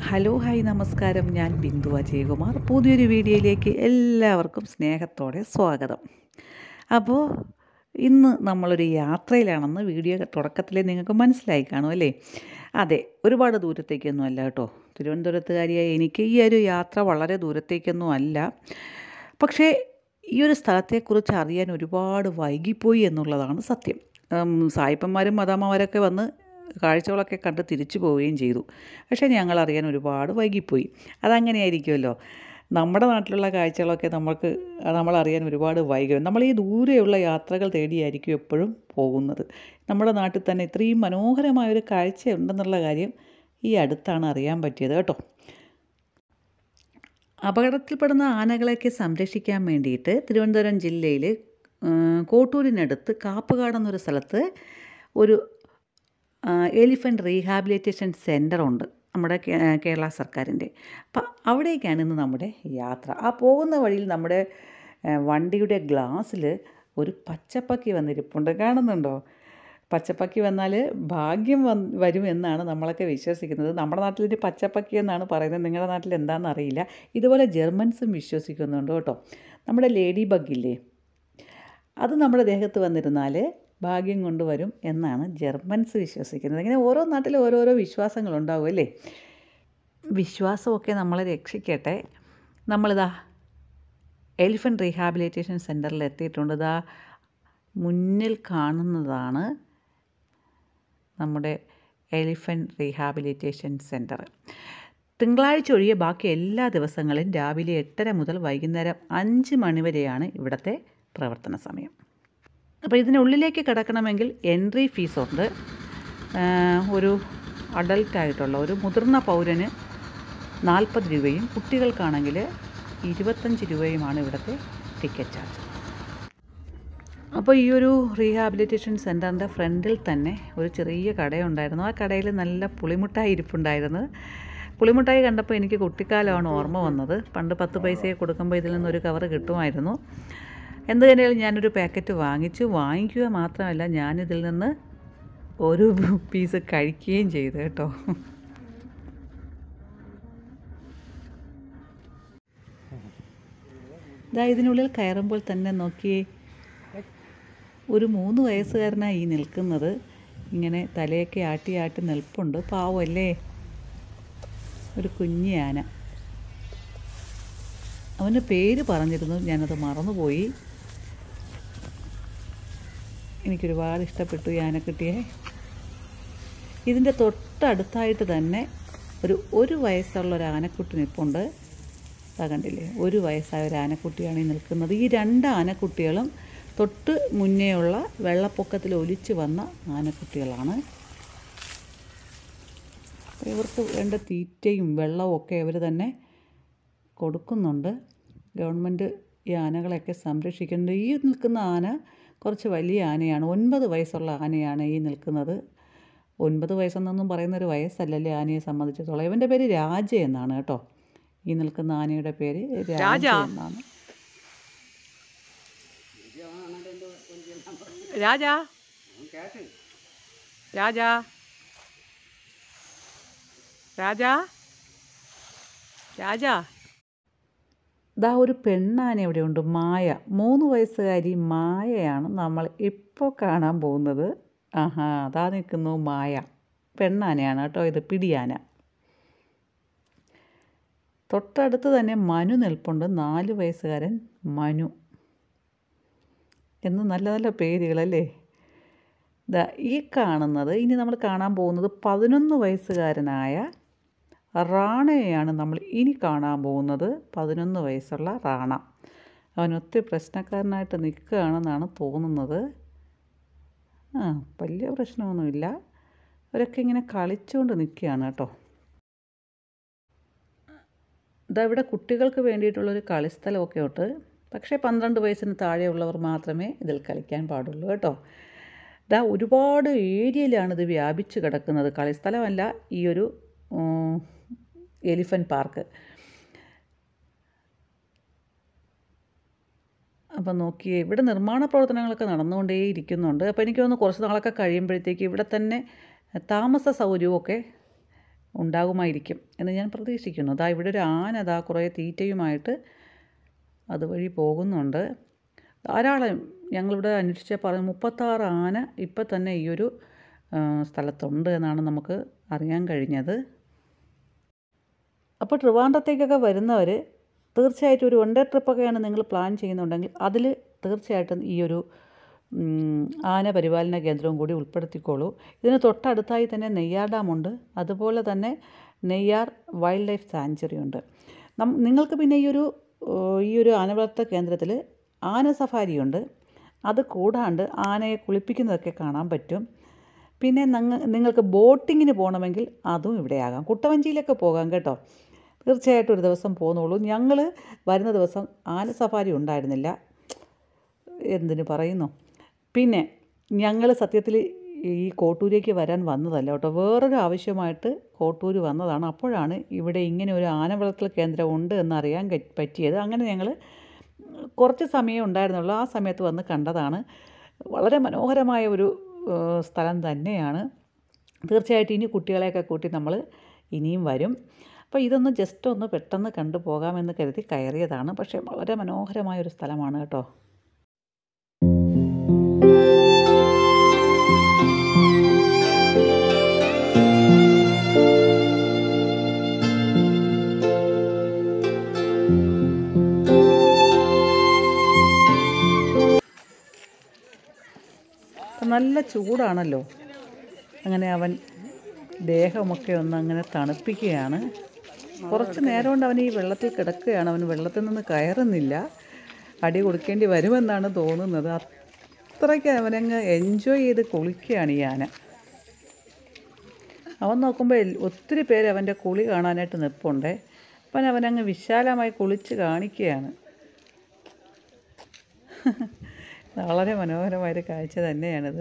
hello hi നമസ്കാരം ഞാൻ ബിന്ദു അജയകുമാർ പുതിയൊരു വീഡിയോയിലേക്ക് എല്ലാവർക്കും സ്നേഹത്തോടെ സ്വാഗതം അപ്പോൾ ഇന്ന് നമ്മളൊരു യാത്രയിലാണെന്ന് വീഡിയോ തുടക്കത്തിലേ നിങ്ങൾക്ക് മനസ്സിലായി കാണും അല്ലേ അതെ ഒരുപാട് ദൂരത്തേക്കൊന്നും അല്ല കേട്ടോ തിരുവനന്തപുരത്തുകാരിയായ എനിക്ക് ഈ ഒരു യാത്ര വളരെ ദൂരത്തേക്കൊന്നും അല്ല പക്ഷേ ഈ ഒരു സ്ഥലത്തെക്കുറിച്ച് അറിയാൻ ഒരുപാട് വൈകിപ്പോയി എന്നുള്ളതാണ് സത്യം ഉം, സായിപ്പന്മാരും മദാമ്മമാരൊക്കെ വന്ന് കാഴ്ചകളൊക്കെ കണ്ട് തിരിച്ചു പോവുകയും ചെയ്തു പക്ഷേ ഞങ്ങൾ അറിയാൻ ഒരുപാട് വൈകിപ്പോയി അതങ്ങനെയായിരിക്കുമല്ലോ നമ്മുടെ നാട്ടിലുള്ള കാഴ്ചകളൊക്കെ നമുക്ക് നമ്മൾ അറിയാൻ ഒരുപാട് വൈകും നമ്മൾ ഈ ദൂരെയുള്ള യാത്രകൾ തേടിയായിരിക്കും എപ്പോഴും പോകുന്നത് നമ്മുടെ നാട്ടിൽ തന്നെ ഇത്രയും മനോഹരമായൊരു കാഴ്ച ഉണ്ടെന്നുള്ള കാര്യം ഈ അടുത്താണ് അറിയാൻ പറ്റിയത് കേട്ടോ അപകടത്തിൽപ്പെടുന്ന ആനകളെയൊക്കെ സംരക്ഷിക്കാൻ വേണ്ടിയിട്ട് തിരുവനന്തപുരം ജില്ലയിൽ കോട്ടൂരിനടുത്ത് കാപ്പുകാട് എന്നൊരു സ്ഥലത്ത് ഒരു എലിഫൻറ്റ് റീഹാബിലിറ്റേഷൻ സെൻ്റർ ഉണ്ട് നമ്മുടെ കേ- കേരള സർക്കാരിൻ്റെ അപ്പം അവിടേക്കാണ് ഇന്ന് നമ്മുടെ യാത്ര ആ പോകുന്ന വഴിയിൽ നമ്മുടെ ആ, വണ്ടിയുടെ ഗ്ലാസ്സിൽ ഒരു പച്ചപ്പക്കി വന്നിരിപ്പുണ്ട് കാണുന്നുണ്ടോ പച്ചപ്പക്കി വന്നാൽ ഭാഗ്യം വന്ന് വരുമെന്നാണ് നമ്മളൊക്കെ വിശ്വസിക്കുന്നത് നമ്മുടെ നാട്ടിലൊരു പച്ചപ്പക്കി എന്നാണ് പറയുന്നത് നിങ്ങളുടെ നാട്ടിൽ എന്താണെന്ന് അറിയില്ല ഇതുപോലെ ജർമ്മൻസും വിശ്വസിക്കുന്നുണ്ട് കേട്ടോ നമ്മുടെ ലേഡി ബഗ് അത് നമ്മുടെ ദേഹത്ത് വന്നിരുന്നാൽ ഭാഗ്യം കൊണ്ടുവരും എന്നാണ് ജർമ്മൻസ് വിശ്വസിക്കുന്നത് ഇങ്ങനെ ഓരോ നാട്ടിലും ഓരോരോ വിശ്വാസങ്ങളുണ്ടാവും അല്ലേ വിശ്വാസമൊക്കെ നമ്മളെ രക്ഷിക്കട്ടെ നമ്മളിതാ എലിഫൻറ്റ് റീഹാബിലിറ്റേഷൻ സെൻറ്ററിൽ എത്തിയിട്ടുണ്ട് ഇതാ മുന്നിൽ കാണുന്നതാണ് നമ്മുടെ എലിഫൻറ്റ് റീഹാബിലിറ്റേഷൻ സെൻറ്റർ തിങ്കളാഴ്ച ഒഴികെ ബാക്കി എല്ലാ ദിവസങ്ങളും രാവിലെ എട്ടര മുതൽ വൈകുന്നേരം അഞ്ച് മണി വരെയാണ് ഇവിടുത്തെ പ്രവർത്തന സമയം അപ്പോൾ ഇതിനുള്ളിലേക്ക് കിടക്കണമെങ്കിൽ എൻട്രി ഫീസുണ്ട് ഒരു അഡൽട്ടായിട്ടുള്ള ഒരു മുതിർന്ന പൗരന് നാൽപ്പത് രൂപയും കുട്ടികൾക്കാണെങ്കിൽ ഇരുപത്തഞ്ച് രൂപയുമാണ് ഇവിടുത്തെ ടിക്കറ്റ് ചാർജ് അപ്പോൾ ഈ ഒരു റീഹാബിലിറ്റേഷൻ സെൻറ്ററിൻ്റെ ഫ്രണ്ടിൽ തന്നെ ഒരു ചെറിയ കടയുണ്ടായിരുന്നു ആ കടയിൽ നല്ല പുളിമുട്ടായി ഇരിപ്പുണ്ടായിരുന്നു പുളിമുട്ടായി കണ്ടപ്പോൾ എനിക്ക് കുട്ടിക്കാലമാണ് ഓർമ്മ വന്നത് പണ്ട് പത്ത് പൈസയെ കൊടുക്കുമ്പോൾ ഇതിൽ നിന്നൊരു കവർ കിട്ടുമായിരുന്നു എന്ത് തന്നെയാലും ഞാനൊരു പാക്കറ്റ് വാങ്ങിച്ചു വാങ്ങിക്കുക മാത്രമല്ല ഞാനിതിൽ നിന്ന് ഒരു പീസ് കഴിക്കുകയും ചെയ്തു കേട്ടോ ഇതാ ഇതിനുള്ളിൽ കയറുമ്പോൾ തന്നെ നോക്കിയേ ഒരു മൂന്ന് വയസ്സുകാരനാണ് ഈ നിൽക്കുന്നത് ഇങ്ങനെ തലയൊക്കെ ആട്ടി ആട്ടി നിൽപ്പുണ്ട് പാവമല്ലേ ഒരു കുഞ്ഞി ആന അവൻ്റെ പേര് പറഞ്ഞിരുന്നു ഞാനത് മറന്നുപോയി എനിക്കൊരുപാട് ഇഷ്ടപ്പെട്ടു ഈ ആനക്കുട്ടിയെ ഇതിൻ്റെ തൊട്ടടുത്തായിട്ട് തന്നെ ഒരു ഒരു വയസ്സുള്ള ഒരു ആനക്കുട്ടി നിൽപ്പുണ്ട് അതാ കണ്ടില്ലേ ഒരു വയസ്സായ ഒരു ആനക്കുട്ടിയാണ് ഈ നിൽക്കുന്നത് ഈ രണ്ട് ആനക്കുട്ടികളും തൊട്ട് മുന്നേയുള്ള വെള്ളപ്പൊക്കത്തിൽ ഒലിച്ചു വന്ന ആനക്കുട്ടികളാണ് അപ്പോൾ ഇവർക്ക് വേണ്ട തീറ്റയും വെള്ളവും ഒക്കെ ഇവർ തന്നെ കൊടുക്കുന്നുണ്ട് ഗവൺമെൻറ് ഈ ആനകളെയൊക്കെ സംരക്ഷിക്കുന്നുണ്ട് ഈ നിൽക്കുന്ന ആന കുറച്ച് വലിയ ആനയാണ് ഒൻപത് വയസ്സുള്ള ആനയാണ് ഈ നിൽക്കുന്നത് ഒൻപത് വയസ്സെന്നൊന്നും പറയുന്നൊരു വയസ്സല്ലല്ലേ ആനയെ സംബന്ധിച്ചിടത്തോളം ഇവൻ്റെ പേര് രാജ എന്നാണ് കേട്ടോ ഈ നിൽക്കുന്ന ആനയുടെ പേര് രാജ എന്നാണ് രാജാ രാജാ രാജാ രാജാ ഇതാ ഒരു പെണ്ണാന ഇവിടെ ഉണ്ട് മായ മൂന്ന് വയസ്സുകാരി മായയാണ് നമ്മൾ ഇപ്പോൾ കാണാൻ പോകുന്നത് ആഹാ അതാ നിൽക്കുന്നു മായ പെണ്ണാനയാണ് കേട്ടോ ഇത് പിടിയാന തൊട്ടടുത്ത് തന്നെ മനു നിൽപ്പുണ്ട് നാല് വയസ്സുകാരൻ മനു എന്ന് നല്ല നല്ല പേരുകളല്ലേ ദാ ഈ കാണുന്നത് ഇനി നമ്മൾ കാണാൻ പോകുന്നത് പതിനൊന്ന് വയസ്സുകാരനായ റാണയെയാണ് നമ്മൾ ഇനി കാണാൻ പോകുന്നത് പതിനൊന്ന് വയസ്സുള്ള റാണ അവൻ ഒത്തിരി പ്രശ്നക്കാരനായിട്ട് നിൽക്കുകയാണെന്നാണ് തോന്നുന്നത് ആ വലിയ പ്രശ്നമൊന്നുമില്ല അവരൊക്കെ ഇങ്ങനെ കളിച്ചുകൊണ്ട് നിൽക്കുകയാണ് കേട്ടോ ഇതാ ഇവിടെ കുട്ടികൾക്ക് വേണ്ടിയിട്ടുള്ളൊരു കളിസ്ഥലമൊക്കെ ഉണ്ട് പക്ഷേ പന്ത്രണ്ട് വയസ്സിന് താഴെയുള്ളവർ മാത്രമേ ഇതിൽ കളിക്കാൻ പാടുള്ളൂ കേട്ടോ ഇതാ ഒരുപാട് ഏരിയയിലാണ് ഇത് വ്യാപിച്ച് കിടക്കുന്നത് കളിസ്ഥലമല്ല ഈ ഒരു എലിഫൻറ്റ് പാർക്ക് അപ്പം നോക്കിയേ ഇവിടെ നിർമ്മാണ പ്രവർത്തനങ്ങളൊക്കെ നടന്നുകൊണ്ടേ ഇരിക്കുന്നുണ്ട് അപ്പോൾ എനിക്ക് തോന്നുന്നു കുറച്ച് നാളൊക്കെ കഴിയുമ്പോഴത്തേക്ക് ഇവിടെ തന്നെ താമസ സൗകര്യമൊക്കെ ഉണ്ടാകുമായിരിക്കും എന്ന് ഞാൻ പ്രതീക്ഷിക്കുന്നു അതാ ഇവിടെ ഒരു ആന അതാ കുറേ തീറ്റയുമായിട്ട് അതുവഴി പോകുന്നുണ്ട് ധാരാളം ഞങ്ങളിവിടെ അന്വേഷിച്ച പറഞ്ഞു മുപ്പത്താറ് ആന ഇപ്പം തന്നെ ഈ ഒരു ആ, സ്ഥലത്തുണ്ട് എന്നാണ് നമുക്ക് അറിയാൻ കഴിഞ്ഞത് അപ്പോൾ ട്രിവാൻഡ്രത്തേക്കൊക്കെ വരുന്നവർ തീർച്ചയായിട്ടും ഒരു വൺ ഡേ ട്രിപ്പൊക്കെയാണ് നിങ്ങൾ പ്ലാൻ ചെയ്യുന്നുണ്ടെങ്കിൽ അതിൽ തീർച്ചയായിട്ടും ഈ ഒരു ഉം, ആന പരിപാലന കേന്ദ്രവും കൂടി ഉൾപ്പെടുത്തിക്കോളൂ ഇതിന് തൊട്ടടുത്തായി തന്നെ നെയ്യാർ ഡാമുണ്ട് അതുപോലെ തന്നെ നെയ്യാർ വൈൽഡ് ലൈഫ് സാങ്ച്വറി ഉണ്ട് നം നിങ്ങൾക്ക് പിന്നെ ഈ ഒരു ഓ, ഈ ഒരു ആന വളർത്ത കേന്ദ്രത്തിൽ ആന സഫാരിയുണ്ട് അത് കൂടാണ്ട് ആനയെ കുളിപ്പിക്കുന്നതൊക്കെ കാണാൻ പറ്റും പിന്നെ നങ്ങ നിങ്ങൾക്ക് ബോട്ടിങ്ങിന് പോകണമെങ്കിൽ അതും ഇവിടെയാകാം കുട്ടവഞ്ചിയിലൊക്കെ പോകാം കേട്ടോ തീർച്ചയായിട്ടും ഒരു ദിവസം പോന്നോളൂ ഞങ്ങൾ വരുന്ന ദിവസം ആന സഫാരി ഉണ്ടായിരുന്നില്ല എന്തിനു പറയുന്നു പിന്നെ ഞങ്ങൾ സത്യത്തിൽ ഈ കോട്ടൂരേക്ക് വരാൻ വന്നതല്ല കേട്ടോ വേറൊരു ആവശ്യമായിട്ട് കോട്ടൂർ വന്നതാണ് അപ്പോഴാണ് ഇവിടെ ഇങ്ങനെ ഒരു ആന വളർത്തൽ കേന്ദ്രം ഉണ്ട് എന്നറിയാൻ ക- പറ്റിയത് അങ്ങനെ ഞങ്ങൾ കുറച്ച് സമയം ഉണ്ടായിരുന്നുള്ളൂ ആ സമയത്ത് വന്ന് കണ്ടതാണ് വളരെ മനോഹരമായ ഒരു ഏഹ്, സ്ഥലം തന്നെയാണ് തീർച്ചയായിട്ടും ഇനി കുട്ടികളെയൊക്കെ കൂട്ടി നമ്മൾ ഇനിയും വരും അപ്പോൾ ഇതൊന്ന് ജസ്റ്റ് ഒന്ന് പെട്ടെന്ന് കണ്ടു പോകാമെന്ന് കരുതി കയറിയതാണ് പക്ഷേ വളരെ മനോഹരമായ ഒരു സ്ഥലമാണ് കേട്ടോ അപ്പം നല്ല ചൂടാണല്ലോ അങ്ങനെ അവൻ ദേഹമൊക്കെ ഒന്ന് അങ്ങനെ തണുപ്പിക്കുകയാണ് കുറച്ച് നേരം കൊണ്ട് അവൻ ഈ വെള്ളത്തിൽ കിടക്കുകയാണ് അവൻ വെള്ളത്തിൽ നിന്ന് കയറുന്നില്ല അടി കൊടുക്കേണ്ടി വരുമെന്നാണ് തോന്നുന്നത് അത്രയ്ക്ക് അവനങ്ങ് എൻജോയ് ചെയ്ത് കുളിക്കുകയാണ് ഈ ആന അവൻ നോക്കുമ്പോൾ എൽ- ഒത്തിരി പേര് അവൻ്റെ കുളി കാണാനായിട്ട് നിൽപ്പുണ്ട് അപ്പം അവനങ്ങ് വിശാലമായി കുളിച്ച് കാണിക്കുകയാണ് വളരെ മനോഹരമായൊരു കാഴ്ച തന്നെയാണിത്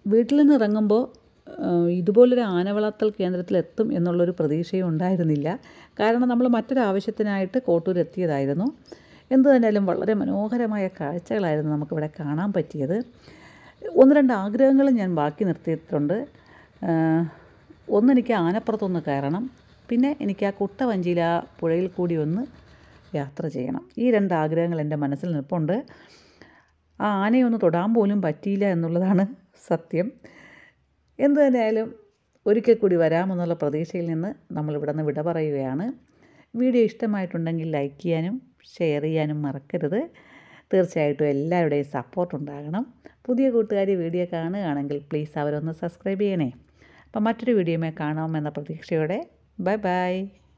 വീട്ടിൽ നിന്ന് ഇറങ്ങുമ്പോൾ ഇതുപോലൊരു ആന വളർത്തൽ കേന്ദ്രത്തിലെത്തും എന്നുള്ളൊരു പ്രതീക്ഷയും ഉണ്ടായിരുന്നില്ല കാരണം നമ്മൾ മറ്റൊരാവശ്യത്തിനായിട്ട് കോട്ടൂർ എത്തിയതായിരുന്നു എന്തു തന്നെയാലും വളരെ മനോഹരമായ കാഴ്ചകളായിരുന്നു നമുക്കിവിടെ കാണാൻ പറ്റിയത് ഒന്ന് രണ്ട് ആഗ്രഹങ്ങൾ ഞാൻ ബാക്കി നിർത്തിയിട്ടുണ്ട് ഒന്നെനിക്ക് ആനപ്പുറത്തൊന്ന് കയറണം പിന്നെ എനിക്ക് ആ കുട്ടവഞ്ചിയിൽ ആ പുഴയിൽ കൂടി ഒന്ന് യാത്ര ചെയ്യണം ഈ രണ്ട് ആഗ്രഹങ്ങൾ എൻ്റെ മനസ്സിൽ നിൽപ്പുണ്ട് ആ ആനയൊന്ന് തൊടാൻ പോലും പറ്റിയില്ല എന്നുള്ളതാണ് സത്യം എന്തു തന്നെയായാലും ഒരിക്കൽ കൂടി വരാമെന്നുള്ള പ്രതീക്ഷയിൽ നിന്ന് നമ്മളിവിടെ നിന്ന് വിട പറയുകയാണ് വീഡിയോ ഇഷ്ടമായിട്ടുണ്ടെങ്കിൽ ലൈക്ക് ചെയ്യാനും ഷെയർ ചെയ്യാനും മറക്കരുത് തീർച്ചയായിട്ടും എല്ലാവരുടെയും സപ്പോർട്ട് ഉണ്ടാകണം പുതിയ കൂട്ടുകാരി വീഡിയോ കാണുകയാണെങ്കിൽ പ്ലീസ് അവരൊന്ന് സബ്സ്ക്രൈബ് ചെയ്യണേ അപ്പം മറ്റൊരു വീഡിയോമേ കാണാമെന്ന പ്രതീക്ഷയോടെ ബൈ ബൈ